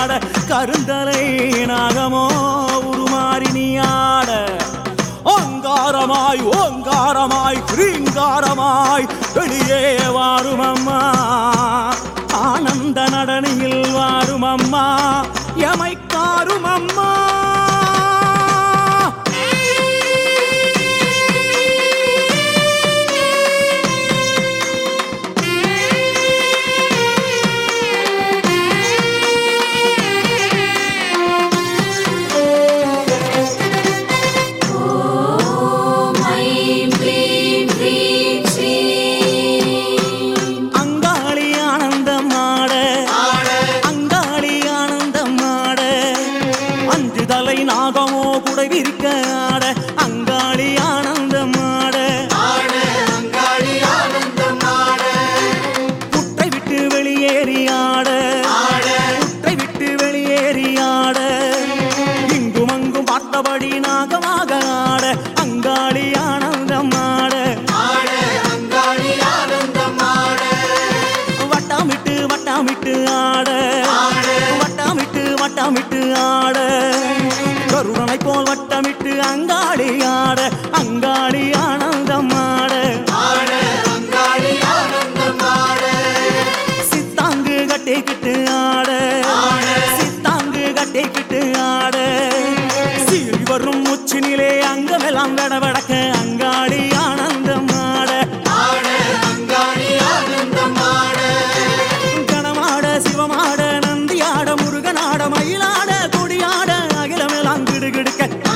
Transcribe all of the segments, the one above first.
ஆட கருந்தலை நாகமோ உருமாறி நீ ஆட ஓங்காரமாய் ஓங்காரமாய் ரீங்காரமாய் வெளியே வாரும் அம்மா ஆனந்த நடனியில் வாரும் அம்மா எமைக்காரும் அம்மா ह्रीं क्लीं ह्रीं श्रीं அங்காளி ஆனந்தம் ஆட அங்காளி ஆனந்தம் ஆட அஞ்சு தலை நாகமோ குடை விரிக்க ஆட அங்காளி ஆனந்தம் ஆட புற்றை விட்டு வெளியேறி ஆட புற்றை விட்டு வெளியேறி ஆட இங்கும் அங்கும் பார்த்தபடி நாகமாக ஆட அங்காளி ஆனந்தம் ஆட வட்டமிட்டு வட்டமிட்டு ஆட வட்டமிட்டு வட்டமிட்டு ஆட கருடனை போல் வட்டமிட்டு அங்காளி ஆட அங்காளி ஆனந்தம் ஆட சித்தாங்கு கட்டிக்கிட்டு ஆட சித்தாங்கு கட்டிக்கிட்டு ஆட சீறி வரும் உச்சினிலே அங்கமெல்லாம் விடவடக்க அங்காளி ஆனந்தம் ஆட கணமாட சிவமாட நந்தியாட முருகனாட மயிலாட கொடியாட அகிலமெல்லாம் கிடுகிடுக்க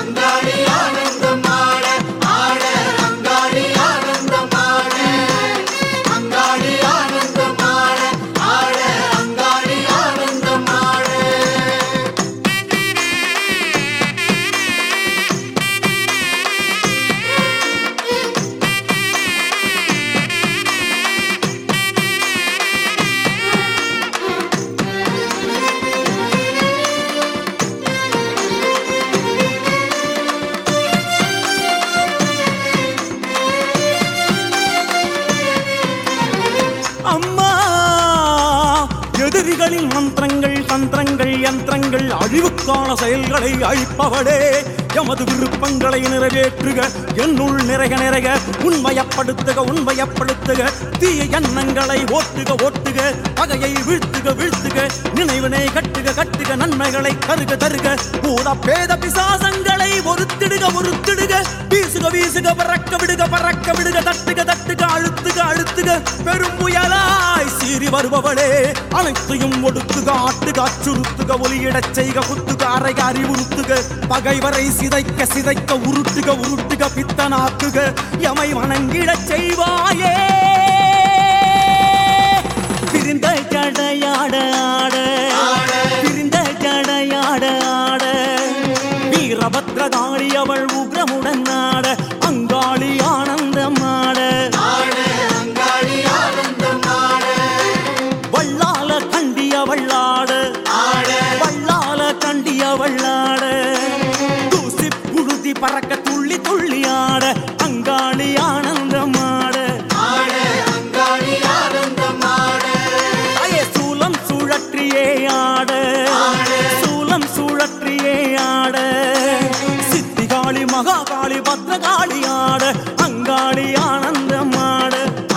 அம்மா எதிரிகளின் மந்திரங்கள் தந்திரங்கள் யந்திரங்கள் அழிவுக்கான செயல்களை அழிப்பவளே எமது விருப்பங்களை நிறைவேற்றுக என்னுள் நிறைக நிறைக உண்மையப்படுத்துக உண்மையப்படுத்துக தீய எண்ணங்களை ஓட்டுக ஓட்டுக பகையை வீழ்த்துக வீழ்த்துக நினைவினை கட்டுக கட்டுக நன்மைகளை தருக தருக பூத பேத பிசாசங்களை ஒருத்திடுக ஒருத்திடுக வீசுக வீசுக பறக்க விடுக பறக்க விடுக தட்டுக தட்டுக அழுத்துக அழுத்துக பெரும் புயலாய் சீறி வருபவளே அனைத்தையும் ஒடுக்குக ஆட்டுக அச்சுறுத்துக ஒலியிடச் செய்க குத்துக அறைக அறிவுறுத்துக பகைவரை சிதைக்க சிதைக்க உருட்டுக உருட்டுக பித்தனாக்குக எமை வணங்கிடச் செய்வாயே பிரிந்த ஜடையாட ஆட பிரிந்த ஜடையாட ஆட வீரபத்ரகாளி அவள் உக்ரமுடன் ஆட அங்காளி ஆனந்தம் ஆட வள்ளால கண்டிய வள்ளாட வள்ளால கண்டிய வள்ளாட தூசி புழுதி பறக்க துள்ளி துள்ளி ஆட அங்காளி ஆனந்தம் ஆட தாயே சூலம் சுழற்றியே ஆட சூலம் சுழற்றியே ஆட சித்திகாளி மகாகாளி பத்ரகாளி ஆட அங்காளி ஆனந்தம் ஆட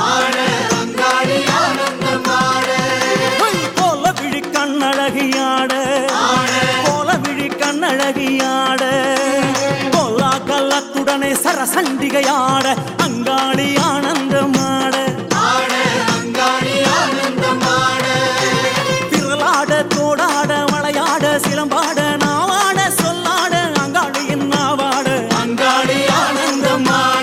கோல விழி கண்ணழகியாட கோல விழி கண்ணழகியாட கோலா கல்லத்துடனே சரசண்டிகையாட அங்காளி ஆனந்தமாட விரலாட தோடாட வளையாட சிலம்பாட நாவாட சொல்லாட அங்காளியின் நாவாட அங்காளி ஆனந்தமாட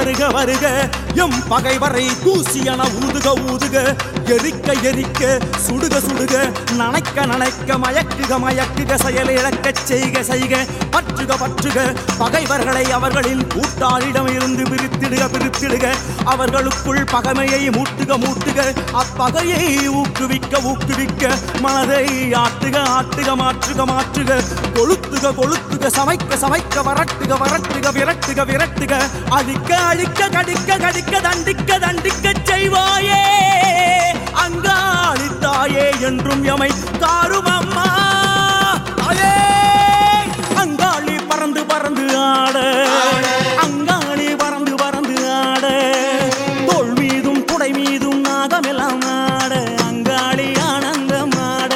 வருக வருக எம் பகைவரை தூசியன ஊதுக ஊதுக எரிக்க எரிக்க சுடுக சுடுக நனைக்க நனைக்க மயக்குக மயக்குக செயல் இழக்கச் செய்க செய்க பற்றுக பற்றுக பகைவர்களை அவர்களின் கூட்டாளிடம் இருந்து பிரித்திடுக பிரித்திடுக அவர்களுக்குள் பகைமையை மூட்டுக மூட்டுக அப்பகையை ஊக்குவிக்க ஊக்குவிக்க மனதை ஆட்டுக ஆட்டுக மாற்றுக மாற்றுக கொளுத்துக கொளுத்துக சமைக்க சமைக்க வரட்டுக வரட்டுக விரட்டுக விரட்டுக அழிக்க அழிக்க கடிக்க கடிக்க தண்டிக்க தண்டிக்க செய்வாயே அங்காளி தாயே என்றும் எமை தாரும் அம்மா தாயே அங்காளி பறந்து பறந்து ஆட அங்காளி பறந்து பறந்து ஆட தோள் மீதும் குடை மீதும் நாகமெல்லாம் ஆட அங்காளி ஆனந்தம் ஆட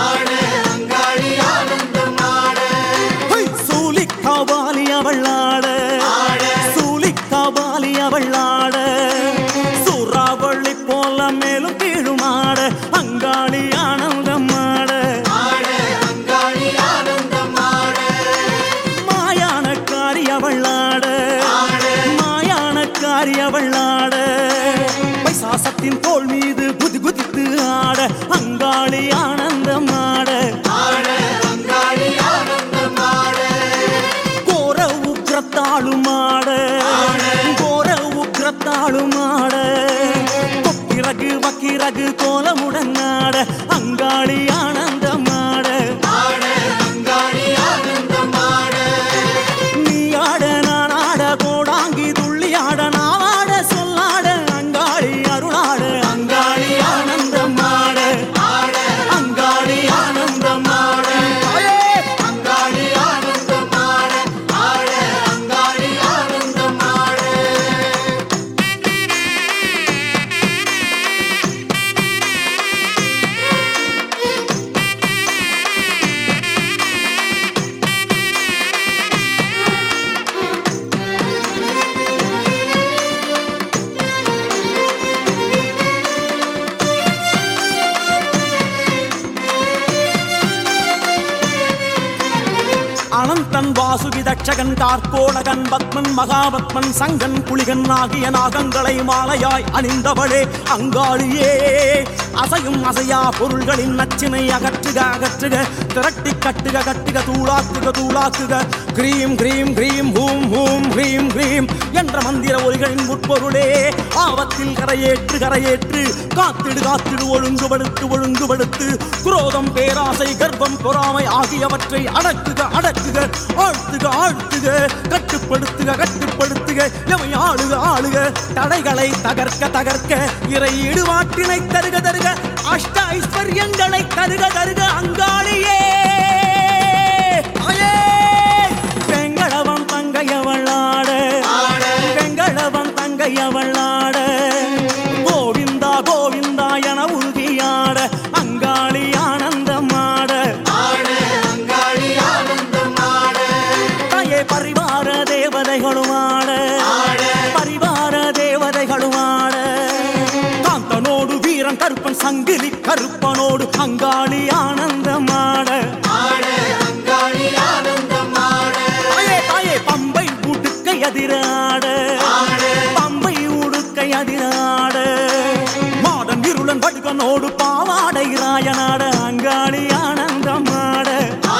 ஹை! சூலிக்காவாலி அவள் ஆட சூலிக்காவாலி அவள் ஆட சூறாவளி போல மேலும் கீழும் ஆட அங்காளி ஆனந்தம் ஆட மாயானக்காரி அவள் ஆட மாயானக்காரி அவள் ஆட பைசாசத்தின் தோள் மீது குதி குதித்து ஆட அங்காளி ஆனந்தம் ஆட கோர உக்ரத்தாளும் ஆட கோர உக்ரத்தாளும் ஆட கொக்கிரகு வக்கிரகு கோலமுடன் ஆட அங்காளி ஆனந்தம் ஆட நீ ஆட நான் ஆட கோடாங்கி துள்ளி ஆட நான் ஆட சொல்லாட அங்காளி அருளாட அங்காளி ஆனந்தம் ஆட அங்காளி ஆனந்தம் ஆட அனந்தன் வாசுகி தட்சகன் கார்கோடகன் பத்மன் மகாபத்மன் சங்கன் புலிகன் ஆகிய நாகங்களை மாலையாய் அணிந்தவளே அங்காளியே அசையும் அசையா பொருள்களின் நச்சினை அகற்றுக அகற்றுக திரட்டி கட்டுக கட்டுக தூளாக்குக தூளாக்குக கிரீம் கிரீம் கிரீம் ஹூம் ஹூம் ஹ்ரீம் ஹ்ரீம் என்ற மந்திர ஒலிகளின் உட்பொருளே ஆபத்தில் கரையேற்று கரையேற்று காத்திடு காத்திடு ஒழுங்குபடுத்து ஒழுங்குபடுத்து குரோதம் பேராசை கர்ப்பம் பொறாமை ஆகியவற்றை அடக்குக அடக்குக ஆழ்த்துக ஆழ்த்துக கட்டுப்படுத்துக கட்டுப்படுத்துக எவை ஆளுக ஆளுக தடைகளை தகர்க்க தகர்க்க இறை ஈடுபாட்டினை தருக தருக அஷ்ட ஐஸ்வர்யங்களை தருக தருக அங்காளியே தாயே! வெங்கடவன் தங்கையவளாட வெங்கடவன் தங்கையவளாட கோவிந்தா கோவிந்தா என உருகியாட அங்காளி ஆனந்தமாட தாயே பரிவார தேவதைகளும் ஆட பரிவார தேவதைகளும் ஆட காந்தனோடு வீரன் கருப்பன் சங்கிலி கருப்பனோடு அங்காளி ஆனந்தமாட தாயே தாயே பம்பை உடுக்கை அதிராட பம்பை உடுக்கை அதிராட மாடன் இருளன் வடுகனோடு பாவாடை ராயனாட அங்காளி ஆனந்தமாட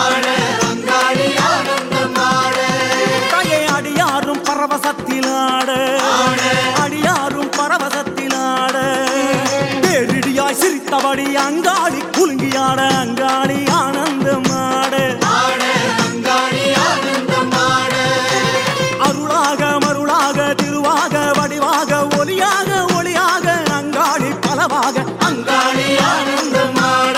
தாயே அடியாரும் பரவசத்திலாட அடியாரும் பரவசத்திலாட பேரிடியாய் சிரித்தபடி அங்காளி குலுங்கியாட அங்காளி ஆனந்தமாட அருளாக மருளாக திருவாக வடிவாக ஒளியாக ஒளியாக அங்காளி பலவாக அங்காளி ஆனந்தமாட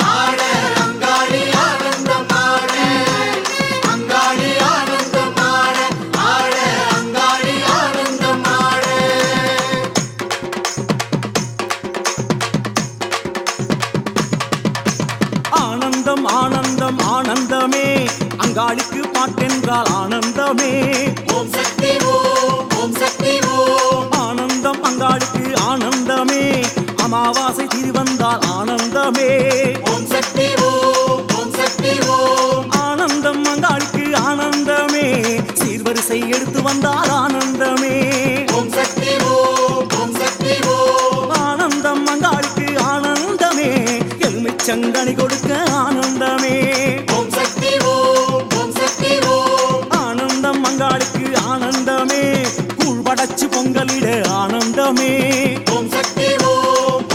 ஆனந்தம் ஆனந்தம் ஆனந்தமே அங்காளிக்கு பாட்டென்றால் ஆனந்தமே ஓம் சக்தி ஓம் ஓம் சக்தி ஓம் ஆனந்தம் அங்காளுக்கு ஆனந்தமே அமாவாசை திருவந்தால் ஆனந்தமே ஓம் சக்தி ஓம் ஓம் சக்தி ஓம் ஆனந்தம் அங்காளுக்கு ஆனந்தமே சீர்வரிசை எடுத்து வந்தால் ஆனந்தமே ஓம் செங்கனி கொடுக்க ஆனந்தமே ஓம் சக்தி ஓம் ஓம் சக்தி ஓம் ஆனந்தம் மங்காளுக்கு ஆனந்தமே கூழ் படைச்சு பொங்கலிட ஆனந்தமே ஓம் சக்தி ஓம்